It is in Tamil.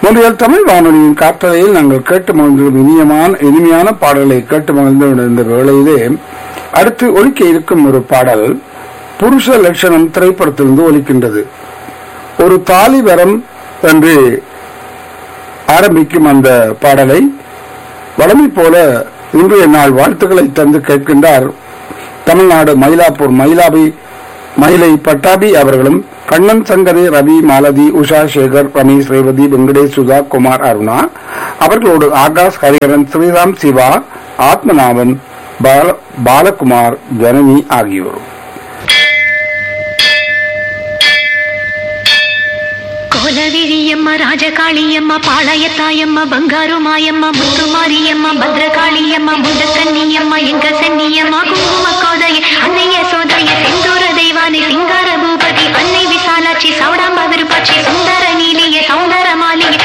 முன்றையில் தமிழ் வானொலியின் காற்றலையில் நாங்கள் கேட்டு மகிழ்ந்தோம் இனியமான இனிமையான பாடல்களை கேட்டு மகிழ்ந்து இந்த வேளையிலே அடுத்து ஒலிக்க இருக்கும் ஒரு பாடல் புருஷ லட்சணம் திரைப்படத்திலிருந்து ஒலிக்கின்றது ஒரு தாலி வரம் என்று ஆரம்பிக்கும் அந்த பாடலை வளமை போல இன்றைய நாள் வாழ்த்துக்களை தந்து கேட்கின்றார் தமிழ்நாடு மயிலாப்பூர் மயிலாபி மயிலை பட்டாபி அவர்களும் கண்ணன் சங்கரி ரவி மாலதி உஷா சேகர் ரமேஷ் ரேவதி வெங்கடேஷ் சுதா குமார் அருணா அவர்களோடு ஆகாஷ் ஹரிஹரன் ஸ்ரீராம் சிவா ஆத்மநாபன் பால- பாலகுமார் ஜனனி ஆகியோரும் கோலவிழியம்மா ராஜகாளியம்மா பாளையத்தாயம்மா பங்காரு மாயம்மா முத்துமாரியம்மா பத்ரகாளியம்மா முண்டக்கன்னியம்மா எங்க சன்னியம்மா குங்கும கோதைய அன்னைய சோதைய செந்தூர தெய்வானை சிங்கார பூபதி அன்னை விசாலாட்சி சௌடாம்பா விருப்பாட்சி சுந்தர